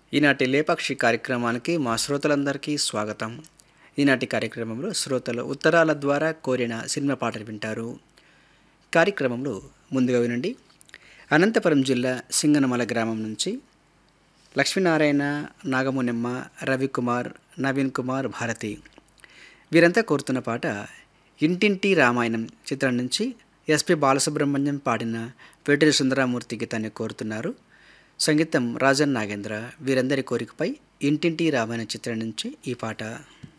ఈనాటి లేపాక్షి కార్యక్రమానికి మా శ్రోతలందరికీ స్వాగతం ఈనాటి కార్యక్రమంలో శ్రోతలు ఉత్తరాల ద్వారా కోరిన సినిమా పాటలు వింటారు కార్యక్రమంలో ముందుగా వినండి అనంతపురం జిల్లా సింగనమల గ్రామం నుంచి లక్ష్మీనారాయణ నాగమునెమ్మ రవికుమార్ నవీన్ కుమార్ భారతి వీరంతా కోరుతున్న పాట ఇంటింటి రామాయణం చిత్రం నుంచి ఎస్పి బాలసుబ్రహ్మణ్యం పాడిన వేటూరి సుందరామూర్తి గీతాన్ని కోరుతున్నారు సంగీతం రాజన్ నాగేంద్ర వీరందరి కోరికపై ఇంటింటి రామాయణ చిత్రం నుంచి ఈ పాట